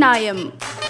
நியாயம்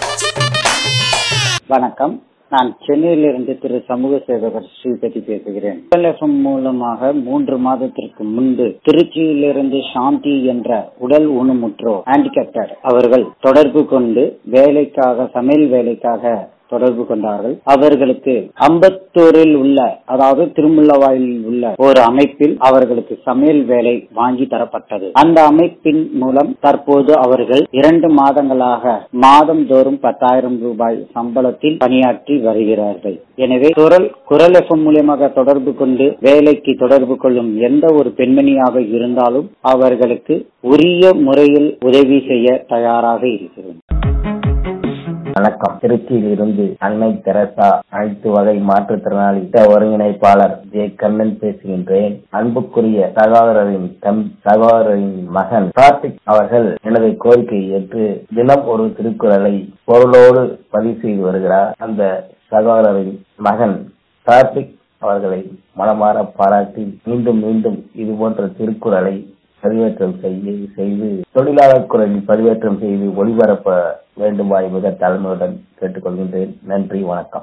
வணக்கம் நான் சென்னையிலிருந்து திரு சமூக சேவகர் ஸ்ரீபதி பேசுகிறேன் எஃப்எம் மூலமாக மூன்று மாதத்திற்கு முன்பு திருச்சியிலிருந்து சாந்தி என்ற உடல் ஊனமுற்றோர் ஹேண்டிகேப்டர் அவர்கள் தொடர்பு கொண்டு வேலைக்காக சமையல் வேலைக்காக தொடர்பு கொண்டார்கள் அவர்களுக்கு அம்பத்தூரில் உள்ள அதாவது திருமுல்லவாயில் உள்ள ஒரு அமைப்பில் அவர்களுக்கு சமையல் வேலை வாங்கி தரப்பட்டது அந்த அமைப்பின் மூலம் தற்போது அவர்கள் இரண்டு மாதங்களாக மாதம் தோறும் பத்தாயிரம் ரூபாய் சம்பளத்தில் பணியாற்றி வருகிறார்கள் எனவே குரல் குரல் எஃப்எம் மூலியமாக தொடர்பு கொண்டு வேலைக்கு தொடர்பு கொள்ளும் எந்த ஒரு பெண்மணியாக இருந்தாலும் அவர்களுக்கு உரிய முறையில் உதவி செய்ய தயாராக இருக்கிறோம் வணக்கம் திருச்சியில் இருந்து அன்னை தெரசா அனைத்து வகை மாற்றுத்திறனாளி திட்ட ஒருங்கிணைப்பாளர் ஜே கண்ணன் பேசுகின்றேன் அன்புக்குரிய சகோதரரின் தம் சகோதரரின் மகன் கார்த்திக் அவர்கள் எனது கோரிக்கையை ஏற்று தினம் ஒரு திருக்குறளை பொருளோடு பதிவு செய்து வருகிறார் அந்த சகோதரரின் மகன் கார்த்திக் அவர்களை மனமாற பாராட்டி மீண்டும் மீண்டும் இது போன்ற திருக்குறளை பதிவேற்றம் செய்ய செய்து தொழிலாளர் குரலில் பதிவேற்றம் செய்து ஒளிபரப்ப வேண்டுமாய் மிக தலைமையுடன் கேட்டுக்கொள்கின்றேன் நன்றி வணக்கம்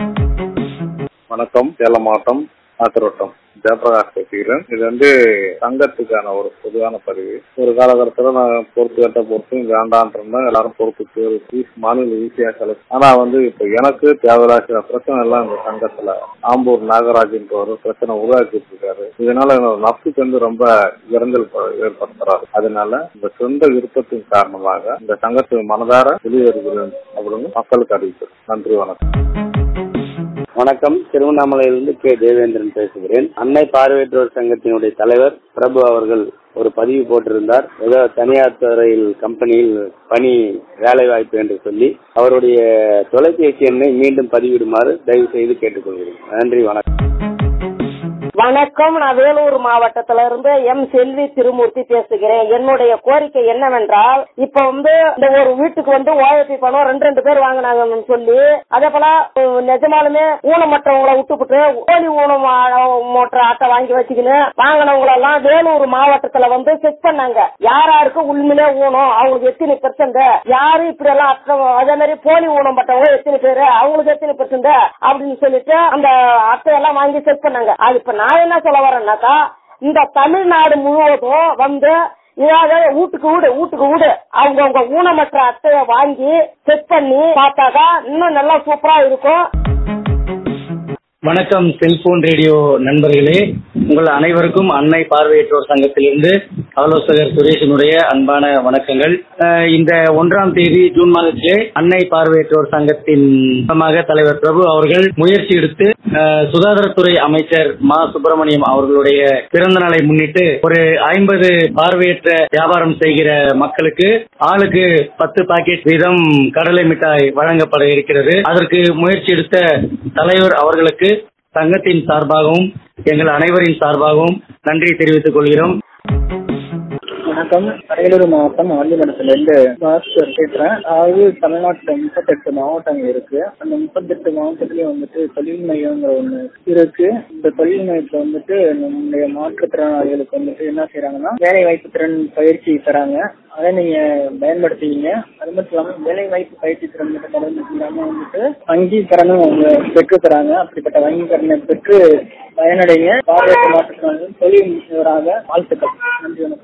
வணக்கம் சேலம் மாவட்டம் ஆத்திரோட்டம் ஜெயபிரகாஷ் பேசுகிறேன் இது வந்து சங்கத்துக்கான ஒரு பொதுவான பதிவு ஒரு காலகட்டத்தில் நான் பொறுப்பு கட்ட பொறுப்பு வேண்டான் இருந்தேன் எல்லாரும் பொறுப்பு ஃபீஸ் மாநில ஈஸியா செலவு ஆனா வந்து இப்போ எனக்கு தேவையில்லாத பிரச்சனை எல்லாம் இந்த சங்கத்துல ஆம்பூர் நாகராஜன்ற ஒரு பிரச்சனை உருவாக்கிட்டு இருக்காரு இதனால என்னோட நப்சுக்கு வந்து ரொம்ப இறங்கல் ப- ஏற்படுத்துறாரு அதனால இந்த சொந்த விருப்பத்தின் காரணமாக இந்த சங்கத்துக்கு மனதார வெளியேறுகிறேன் அப்படின்னு மக்களுக்கு அறிவிக்கிறேன் நன்றி வணக்கம் வணக்கம் திருவண்ணாமலையிலிருந்து கே தேவேந்திரன் பேசுகிறேன் அன்னை பார்வையற்றோர் சங்கத்தினுடைய தலைவர் பிரபு அவர்கள் ஒரு பதிவு போட்டிருந்தார் ஏதோ தனியார் துறையில் கம்பெனியில் பணி வேலை வாய்ப்பு என்று சொல்லி அவருடைய தொலைபேசி எண்ணை மீண்டும் பதிவிடுமாறு தயவு செய்து கேட்டுக்கொள்கிறேன் நன்றி வணக்கம் வணக்கம் நான் வேலூர் மாவட்டத்தில இருந்து எம் செல்வி திருமூர்த்தி பேசுகிறேன் என்னுடைய கோரிக்கை என்னவென்றால் இப்ப வந்து இந்த ஒரு வீட்டுக்கு வந்து ஓஎபி பணம் ரெண்டு ரெண்டு பேர் வாங்கினாங்கன்னு சொல்லி அதே போல உம், நிஜமாலுமே ஊனமற்றவங்களை விட்டுப்புட்டு ஓலி ஊனம் மோட்டர் அட்டை வாங்கி வச்சுக்கின்னு வாங்கினவங்க எல்லாம் வேலூர் மாவட்டத்துல வந்து செக் பண்ணாங்க யார் யாருக்கு உண்மையிலே ஊனம் அவங்களுக்கு எத்தனை பெர்சென்ட் யாரு இப்படி எல்லாம் அட்டை அதே மாதிரி போலி ஊனம் பட்டவங்க எத்தனை பேரு அவங்களுக்கு எத்தனை பெர்சென்ட் அப்படின்னு சொல்லிட்டு அந்த அட்டையெல்லாம் வாங்கி செக் பண்ணாங்க அது இப்ப நான் என்ன சொல்ல வரேன்னாக்கா இந்த தமிழ்நாடு முழுவதும் வந்து இதாவது வீட்டுக்கு வீடு வீட்டுக்கு வீடு அவங்கவுங்க ஊனமற்ற அட்டையை வாங்கி செக் பண்ணி பார்த்தாக்கா இன்னும் நல்லா சூப்பரா இருக்கும் வணக்கம் செல்போன் ரேடியோ நண்பர்களே உங்கள் அனைவருக்கும் அன்னை பார்வையற்றோர் சங்கத்திலிருந்து ஆலோசகர் சுரேஷனுடைய அன்பான வணக்கங்கள் அஹ் இந்த ஒன்றாம் தேதி ஜூன் மாதத்திலே அன்னை பார்வையற்றோர் சங்கத்தின் மூலமாக தலைவர் பிரபு அவர்கள் முயற்சி எடுத்து அஹ், சுகாதாரத்துறை அமைச்சர் மா சுப்பிரமணியம் அவர்களுடைய பிறந்த நாளை முன்னிட்டு ஒரு ஐம்பது பார்வையற்ற வியாபாரம் செய்கிற மக்களுக்கு ஆளுக்கு பத்து பாக்கெட் வீதம் கடலை மிட்டாய் வழங்கப்பட இருக்கிறது அதற்கு முயற்சி எடுத்த தலைவர் அவர்களுக்கு சங்கத்தின் சார்பாகவும் எங்கள் அனைவரின் சார்பாகவும் நன்றி தெரிவித்துக் கொள்கிறோம் வணக்கம் அரியலூர் மாவட்டம் ஆண்டிமடத்துல இருந்து பாஸ்கர் பேசுறேன் அதாவது தமிழ்நாட்டுல முப்பத்தெட்டு மாவட்டம் இருக்கு அந்த முப்பத்தெட்டு மாவட்டத்திலயும் வந்துட்டு தொழில் மையங்கிற ஒண்ணு இருக்கு இந்த தொழில் மையத்துல வந்துட்டு நம்முடைய மாற்றுத்திறனாளிகளுக்கு வந்துட்டு என்ன செய்யறாங்கன்னா வேலை வாய்ப்பு திறன் பயிற்சி தராங்க அதை நீங்க பயன்படுத்திக்கிங்க அது மட்டும் இல்லாம வேலை வாய்ப்பு பயிற்சி திறன் மட்டும் மட்டும் இல்லாம வந்துட்டு வங்கி கடனும் அவங்க பெற்று தராங்க அப்படிப்பட்ட வங்கி கடனை பெற்று பயனடைங்க பார்வையற்ற மாற்றுத்திறனாளிகள் தொழில் முனைவராக வாழ்த்துக்கள் நன்றி வணக்கம்